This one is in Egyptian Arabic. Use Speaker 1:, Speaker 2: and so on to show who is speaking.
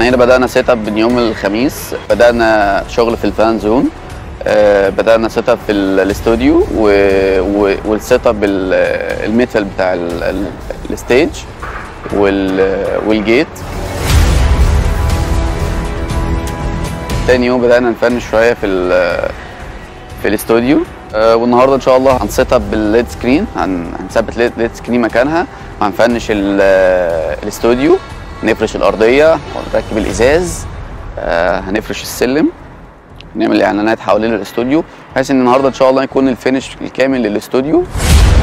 Speaker 1: احنا هنا بدانا سيت اب من يوم الخميس بدانا شغل في الفان زون آه، بدانا سيت اب في ال- الاستوديو و- و- والسيت اب ال- الميتال بتاع ال- ال- الستيج وال- والجيت تاني يوم بدانا نفنش شويه في ال- في الاستوديو آه، والنهارده ان شاء الله هنسيت اب بالليد سكرين هن- هنثبت ليد ليد سكرين مكانها وهنفنش ال- الاستوديو نفرش الارضيه ونركب الازاز آه، هنفرش السلم نعمل اعلانات حوالين الاستوديو بحيث ان النهارده ان شاء الله يكون الفينش الكامل للاستوديو